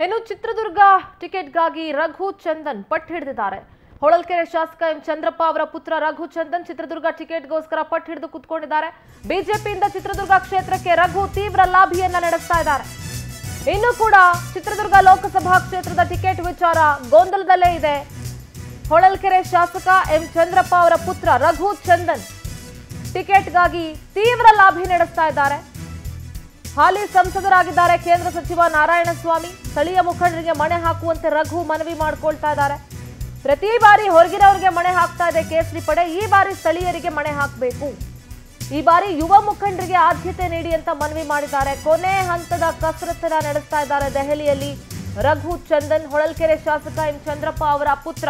ಇನ್ನು ಚಿತ್ರದುರ್ಗ ಟಿಕೆಟ್ಗಾಗಿ ರಘು ಚಂದನ್ ಪಟ್ಟು ಹಿಡಿದಿದ್ದಾರೆ ಹೊಳಲ್ಕೆರೆ ಶಾಸಕ ಎಂ ಚಂದ್ರಪ್ಪ ಅವರ ಪುತ್ರ ರಘು ಚಂದನ್ ಚಿತ್ರದುರ್ಗ ಟಿಕೆಟ್ಗೋಸ್ಕರ ಪಟ್ಟು ಹಿಡಿದು ಕುತ್ಕೊಂಡಿದ್ದಾರೆ ಬಿಜೆಪಿಯಿಂದ ಚಿತ್ರದುರ್ಗ ಕ್ಷೇತ್ರಕ್ಕೆ ರಘು ತೀವ್ರ ಲಾಭಿಯನ್ನ ನಡೆಸ್ತಾ ಇದ್ದಾರೆ ಇನ್ನು ಕೂಡ ಚಿತ್ರದುರ್ಗ ಲೋಕಸಭಾ ಕ್ಷೇತ್ರದ ಟಿಕೆಟ್ ವಿಚಾರ ಗೊಂದಲದಲ್ಲೇ ಇದೆ ಹೊಳಲ್ಕೆರೆ ಶಾಸಕ ಎಂ ಚಂದ್ರಪ್ಪ ಅವರ ಪುತ್ರ ರಘು ಚಂದನ್ ಟಿಕೆಟ್ಗಾಗಿ ತೀವ್ರ ಲಾಭಿ ನಡೆಸ್ತಾ ಇದ್ದಾರೆ ಹಾಲಿ ಸಂಸದರಾಗಿದ್ದಾರೆ ಕೇಂದ್ರ ಸಚಿವ ನಾರಾಯಣಸ್ವಾಮಿ ಸ್ಥಳೀಯ ಮುಖಂಡರಿಗೆ ಮಣೆ ಹಾಕುವಂತೆ ರಘು ಮನವಿ ಮಾಡ್ಕೊಳ್ತಾ ಇದ್ದಾರೆ ಪ್ರತಿ ಬಾರಿ ಹೊರಗಿನವರಿಗೆ ಮಣೆ ಹಾಕ್ತಾ ಇದೆ ಕೇಸರಿ ಪಡೆ ಈ ಬಾರಿ ಸ್ಥಳೀಯರಿಗೆ ಮಣೆ ಹಾಕಬೇಕು ಈ ಬಾರಿ ಯುವ ಮುಖಂಡರಿಗೆ ಆದ್ಯತೆ ನೀಡಿ ಅಂತ ಮನವಿ ಮಾಡಿದ್ದಾರೆ ಕೊನೆ ಹಂತದ ಕಸರತ್ತನ್ನ ನಡೆಸ್ತಾ ಇದ್ದಾರೆ ದೆಹಲಿಯಲ್ಲಿ ರಘು ಚಂದನ್ ಹೊಳಲ್ಕೆರೆ ಶಾಸಕ ಎಂ ಚಂದ್ರಪ್ಪ ಅವರ ಪುತ್ರ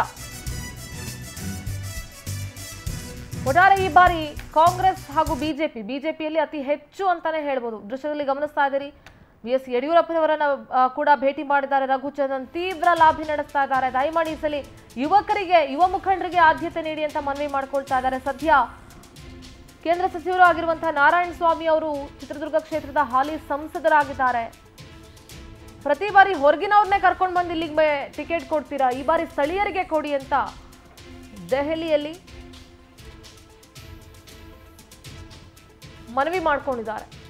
ಒಟ್ಟಾರೆ ಈ ಬಾರಿ ಕಾಂಗ್ರೆಸ್ ಹಾಗೂ ಬಿಜೆಪಿ ಬಿಜೆಪಿಯಲ್ಲಿ ಅತಿ ಹೆಚ್ಚು ಅಂತಾನೆ ಹೇಳ್ಬೋದು ದೃಶ್ಯದಲ್ಲಿ ಗಮನಿಸ್ತಾ ಇದ್ದೀರಿ ಬಿ ಎಸ್ ಯಡಿಯೂರಪ್ಪನವರನ್ನ ಆ, ಕೂಡ ಭೇಟಿ ಮಾಡಿದ್ದಾರೆ ರಘುಚಂದನ್ ತೀವ್ರ ಲಾಭಿ ನಡೆಸ್ತಾ ಇದ್ದಾರೆ ದಯಮಾಡಿ ಈ ಸಲ ಯುವಕರಿಗೆ ಯುವ ಮುಖಂಡರಿಗೆ ಆದ್ಯತೆ ನೀಡಿ ಅಂತ ಮನವಿ ಮಾಡ್ಕೊಳ್ತಾ ಇದ್ದಾರೆ ಸದ್ಯ ಕೇಂದ್ರ ಸಚಿವರು ಆಗಿರುವಂತಹ ನಾರಾಯಣ ಸ್ವಾಮಿ ಅವರು ಚಿತ್ರದುರ್ಗ ಕ್ಷೇತ್ರದ ಹಾಲಿ ಸಂಸದರಾಗಿದ್ದಾರೆ ಪ್ರತಿ ಬಾರಿ ಹೊರಗಿನವ್ರನ್ನೇ ಕರ್ಕೊಂಡು ಬಂದು ಇಲ್ಲಿಗೆ ಟಿಕೆಟ್ ಕೊಡ್ತೀರಾ ಈ ಬಾರಿ ಸ್ಥಳೀಯರಿಗೆ ಕೊಡಿ ಅಂತ ದೆಹಲಿಯಲ್ಲಿ ಮನವಿ ಮಾಡ್ಕೊಂಡಿದ್ದಾರೆ